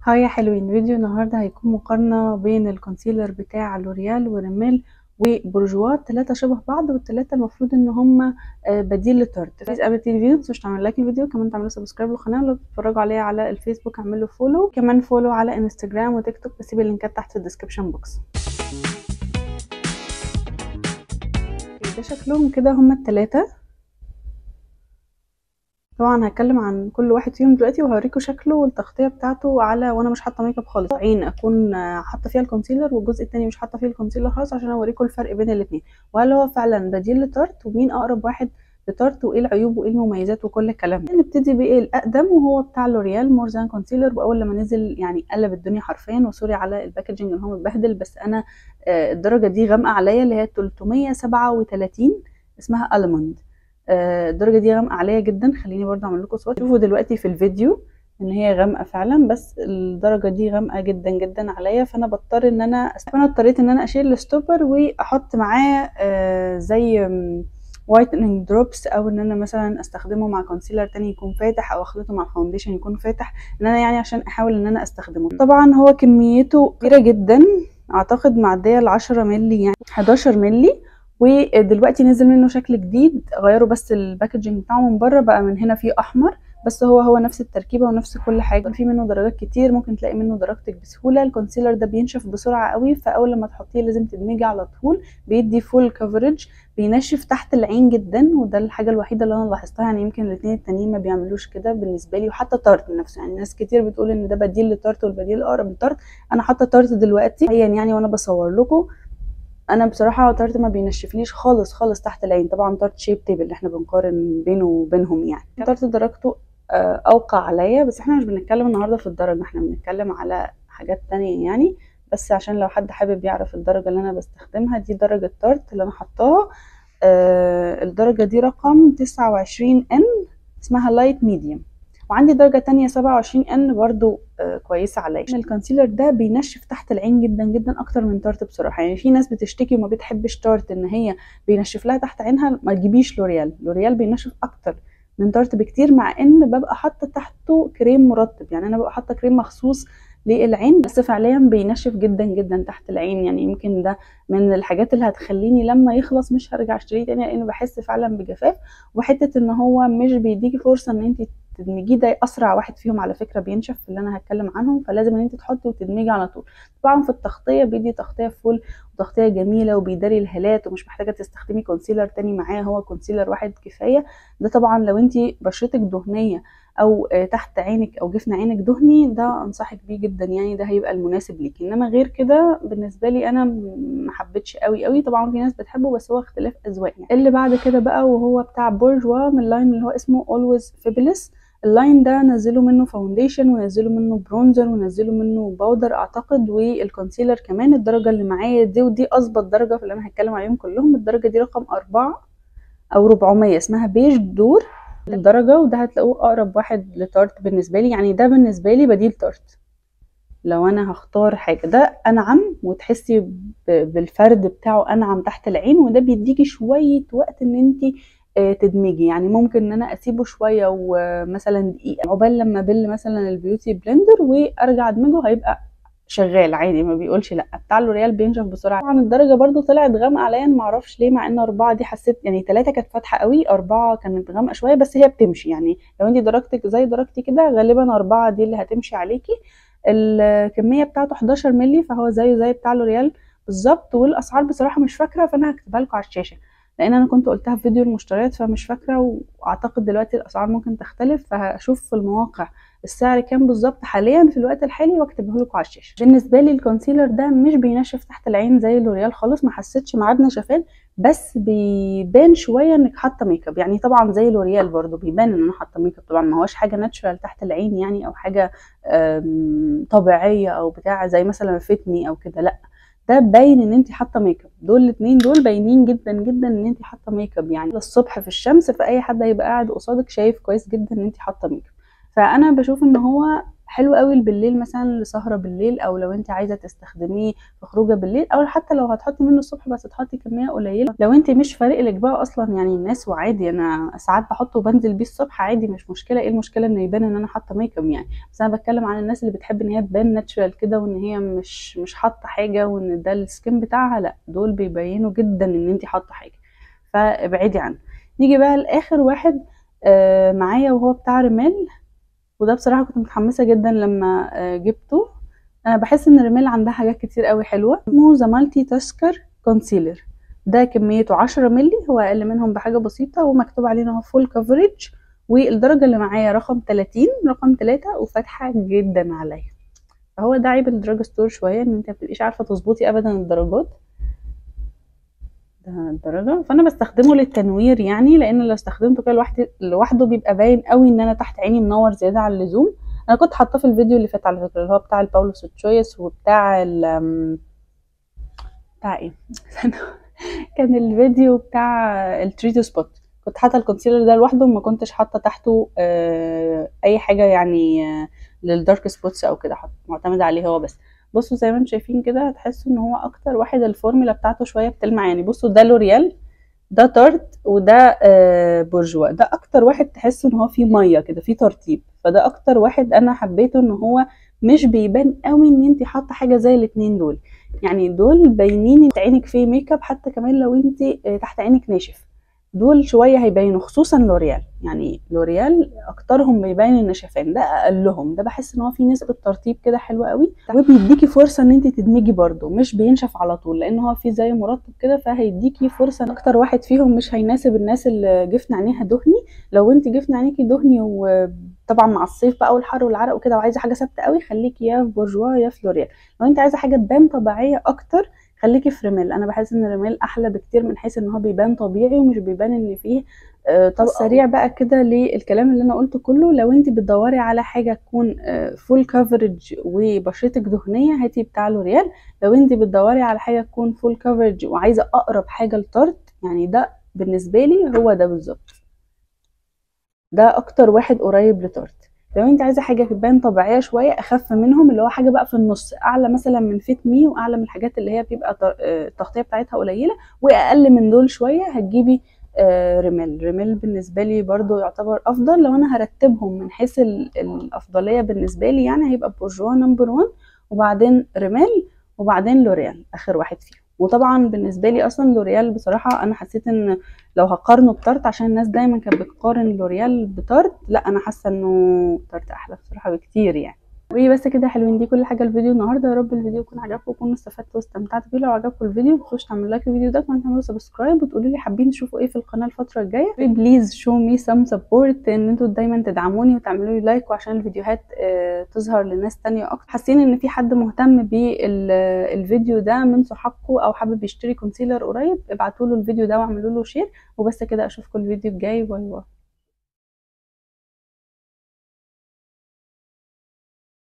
هاي يا حلوين فيديو النهاردة هيكون مقارنة بين الكونسيلر بتاع لوريال وريميل وبورجوا التلاتة شبه بعض والتلاتة المفروض ان هما آه، بديل لتارت بس قبل الفيديو متنسوش تعملوا لايك الفيديو كمان تعملوا سبسكرايب للقناة ولو بتتفرجوا عليها على الفيسبوك اعملوا فولو كمان فولو على انستجرام وتيك توك بسيب اللينكات تحت في الديسكربشن بوكس ده شكلهم كده هما التلاتة طبعا هتكلم عن كل واحد فيهم دلوقتي وهوريكم شكله والتغطيه بتاعته على وانا مش حاطه ميك اب خالص عين اكون حاطه فيها الكونسيلر والجزء التاني مش حاطه فيه الكونسيلر خالص عشان اوريكم الفرق بين الاثنين وهل هو فعلا بديل لتارت ومين اقرب واحد لتارت وايه العيوب وايه المميزات وكل الكلام ده نبتدي بايه الاقدم وهو بتاع لوريال مور ذان كونسيلر واول لما نزل يعني قلب الدنيا حرفيا وسوري على الباكجنج ان هو متبهدل بس انا آه، الدرجه دي غامقه عليا اللي هي 337 اسمها الموند آه، الدرجه دي غامقه عليا جدا خليني برضه اعمل لكم صور شوفوا دلوقتي في الفيديو ان هي غامقه فعلا بس الدرجه دي غامقه جدا جدا عليا فانا بضطر ان انا فانا اضطريت ان انا اشيل الستوبر واحط معاه آه، زي وايتنينج دروبس او ان انا مثلا استخدمه مع كونسيلر تاني يكون فاتح او اخلطه مع فاونديشن يكون فاتح ان انا يعني عشان احاول ان انا استخدمه طبعا هو كميته كبيره جدا اعتقد معديه ال 10 مللي يعني 11 مللي ودلوقتي نزل منه شكل جديد غيروا بس الباكجينج بتاعه من بره بقى من هنا فيه احمر بس هو هو نفس التركيبه ونفس كل حاجه في منه درجات كتير ممكن تلاقي منه درجتك بسهوله الكونسيلر ده بينشف بسرعه قوي فاول لما تحطيه لازم تدمجي على طول بيدي فول كفرج بينشف تحت العين جدا وده الحاجه الوحيده اللي انا لاحظتها يعني يمكن الاثنين التانيين ما بيعملوش كده بالنسبه لي وحتى تارت نفسه يعني ناس كتير بتقول ان ده بديل لتارت والبديل اقرب لتارت انا حاطه تارت دلوقتي يعني وانا بصور لكم انا بصراحه تارت ما بينشفليش خالص خالص تحت العين طبعا تارت شيب تيبل اللي احنا بنقارن بينه وبينهم يعني تارت درجته آه، اوقع عليا بس احنا مش بنتكلم النهارده في الدرجه احنا بنتكلم على حاجات تانية يعني بس عشان لو حد حابب يعرف الدرجه اللي انا بستخدمها دي درجه تارت اللي انا حطاها آه الدرجه دي رقم 29 ان اسمها لايت ميديوم وعندي درجة تانية سبعة وعشرين ان برضو آه كويسة عليا الكونسيلر ده بينشف تحت العين جدا جدا اكتر من تارت بصراحة يعني في ناس بتشتكي وما بتحبش تارت ان هي بينشف لها تحت عينها ما تجيبيش لوريال لوريال بينشف اكتر من تارت بكتير مع ان ببقى حاطة تحته كريم مرطب يعني انا ببقى حاطة كريم مخصوص للعين بس فعليا بينشف جدا جدا تحت العين يعني يمكن ده من الحاجات اللي هتخليني لما يخلص مش هرجع اشتريه تاني لانه بحس فعلا بجفاف وحته ان هو مش بيديكي فرصه ان انت تدمجيه ده اسرع واحد فيهم على فكره بينشف اللي انا هتكلم عنهم فلازم ان انت تحطي وتدمجي على طول طبعا في التغطيه بيدي تغطيه فول وتغطيه جميله وبيداري الهالات ومش محتاجه تستخدمي كونسيلر تاني معاه هو كونسيلر واحد كفايه ده طبعا لو انت بشرتك دهنيه او تحت عينك او جفن عينك دهني ده انصحك بيه جدا يعني ده هيبقى المناسب ليكي انما غير كده بالنسبه لي انا ما حبيتش قوي قوي طبعا في ناس بتحبه بس هو اختلاف اذواق يعني اللي بعد كده بقى وهو بتاع بورجوا من اللاين اللي هو اسمه اولويز فيبلس اللاين ده نزلوا منه فاونديشن ونزلوا منه برونزر ونزلوا منه باودر اعتقد والكونسيلر كمان الدرجه اللي معايا دي ودي اظبط درجه في اللي انا هتكلم عليهم كلهم الدرجه دي رقم أربعة او 400 اسمها بيج دور الدرجه وده هتلاقوه اقرب واحد لتارت بالنسبه لي يعني ده بالنسبه لي بديل تارت لو انا هختار حاجه ده انعم وتحسي بالفرد بتاعه انعم تحت العين وده بيديكي شويه وقت ان انت تدمجي يعني ممكن ان انا اسيبه شويه ومثلا دقيقه عقبال لما بل مثلا البيوتي بلندر وارجع ادمجه هيبقى شغال عادي ما بيقولش لا بتاع لوريال بينشف بسرعه طبعا الدرجه برضو طلعت غامقه عليا ما اعرفش ليه مع ان اربعه دي حسيت يعني ثلاثه كانت فاتحه قوي اربعه كانت غامقه شويه بس هي بتمشي يعني لو انت درجتك زي درجتي كده غالبا اربعه دي اللي هتمشي عليكي الكميه بتاعته 11 مللي فهو زيه زي بتاع لوريال بالظبط والاسعار بصراحه مش فاكره فانا هكتبها لكم على الشاشه لان انا كنت قلتها في فيديو المشتريات فمش فاكره واعتقد دلوقتي الاسعار ممكن تختلف فهشوف في المواقع السعر كام بالظبط حاليا في الوقت الحالي واكتبه لكم على الشاشه بالنسبه لي الكونسيلر ده مش بينشف تحت العين زي لوريال خالص ما حسيتش معاه بنشفان بس بيبان شويه انك حاطه ميك اب يعني طبعا زي لوريال برضو بيبان ان انا حاطه ميك اب طبعا ما هوش حاجه ناتشورال تحت العين يعني او حاجه طبيعيه او بتاع زي مثلا فيتمي او كده لا ده باين ان انت حاطه ميك اب دول الاثنين دول باينين جدا جدا ان انت حاطه ميك اب يعني الصبح في الشمس فاي حد هيبقى قاعد قصادك شايف كويس جدا ان انت حاطه ميك اب فانا بشوف ان هو حلو قوي بالليل مثلا لسهره بالليل او لو انت عايزه تستخدميه في خروجه بالليل او حتى لو هتحطي منه الصبح بس تحطي كميه قليله لو انت مش فارق لك بقى اصلا يعني الناس وعادي انا ساعات بحطه وبنزل بيه الصبح عادي مش مشكله ايه المشكله انه يبان ان انا حاطه ميك اب يعني بس انا بتكلم عن الناس اللي بتحب ان هي تبان ناتشرال كده وان هي مش مش حاطه حاجه وان ده السكين بتاعها لا دول بيبينوا جدا ان انت حاطه حاجه فابعدي عنه نيجي بقى لاخر واحد آه معايا وهو بتاع رمال وده بصراحه كنت متحمسه جدا لما آه جبته انا بحس ان رمال عندها حاجات كتير قوي حلوه اسمه ذا مالتي تاسكر كونسيلر ده كميته 10 مللي هو اقل منهم بحاجه بسيطه ومكتوب عليه ان هو فول كفرج والدرجه اللي معايا رقم 30 رقم 3 وفاتحه جدا عليا فهو ده عيب الدراج ستور شويه ان انت مبتبقيش عارفه تظبطي ابدا الدرجات ده الدرجه فانا بستخدمه للتنوير يعني لان لو استخدمته كده لوحده لوحده بيبقى باين قوي ان انا تحت عيني منور زياده عن اللزوم انا كنت حاطاه في الفيديو اللي فات على فكره اللي هو بتاع الباولو تشويس وبتاع ال بتاع ايه كان الفيديو بتاع التريتو سبوت كنت حاطه الكونسيلر ده لوحده وما كنتش حاطه تحته آه اي حاجه يعني آه للدارك سبوتس او كده معتمده عليه هو بس بصوا زي ما انتم شايفين كده هتحسوا ان هو اكتر واحد الفورمولا بتاعته شويه بتلمع يعني بصوا ده لوريال ده تارت وده آه بورجوا ده اكتر واحد تحسوا ان هو فيه ميه كده فيه ترطيب فده اكتر واحد انا حبيته ان هو مش بيبان قوي ان انت حاطه حاجه زي الاتنين دول يعني دول باينين عينك فيه ميك اب حتى كمان لو انت تحت عينك ناشف دول شويه هيبينوا خصوصا لوريال يعني لوريال اكترهم بيبين النشفان ده اقلهم ده بحس ان هو فيه نسبه ترطيب كده حلوه قوي وبيديكي فرصه ان انت تدمجي برده مش بينشف على طول لان هو فيه زي مرطب كده فهيديكي فرصه اكتر واحد فيهم مش هيناسب الناس اللي جفن عينيها دهني لو انت جفن عينيكي دهني وطبعا مع الصيف بقى والحر والعرق وكده وعايزه حاجه ثابته قوي خليكي يا في بورجوا يا في لوريال لو انت عايزه حاجه تبان طبيعيه اكتر خليكي في ريميل انا بحس ان ريميل احلى بكتير من حيث ان هو بيبان طبيعي ومش بيبان ان فيه آه طب سريع بقى كده للكلام اللي انا قلته كله لو انت بتدوري على حاجه تكون آه فول كفرج وبشرتك دهنيه هاتي بتاع لوريال لو انت بتدوري على حاجه تكون فول كفرج وعايزه اقرب حاجه لطرد يعني ده بالنسبه لي هو ده بالظبط ده اكتر واحد قريب لطرد لو انت عايزه حاجه تبان طبيعيه شويه اخف منهم اللي هو حاجه بقى في النص اعلى مثلا من فيت مي واعلى من الحاجات اللي هي بيبقى التغطيه بتاعتها قليله واقل من دول شويه هتجيبي آه ريميل ريميل بالنسبه لي برضو يعتبر افضل لو انا هرتبهم من حيث الافضليه بالنسبه لي يعني هيبقى بورجوا نمبر 1 وبعدين ريميل وبعدين لوريال اخر واحد فيهم وطبعا بالنسبه لي اصلا لوريال بصراحه انا حسيت ان لو هقارنه بتارت عشان الناس دايما كانت بتقارن لوريال بتارت لا انا حاسه انه تارت احلى بصراحه بكتير يعني وبس كده حلوين دي كل حاجه الفيديو النهارده يا رب الفيديو يكون عجبكم وتكونوا استفدتوا واستمتعتوا بيه لو عجبكم الفيديو متنسوش تعملوا لايك الفيديو ده كمان تعملوا سبسكرايب وتقولوا لي حابين تشوفوا ايه في القناه الفتره الجايه بليز شو مي سم سبورت ان انتوا دايما تدعموني وتعملوا لي لايك وعشان الفيديوهات آه تظهر لناس تانية اكتر حاسين ان في حد مهتم بالفيديو ده من صحابكم او حابب يشتري كونسيلر قريب ابعتوا له الفيديو ده واعملوا له شير وبس كده اشوفكم الفيديو الجاي باي باي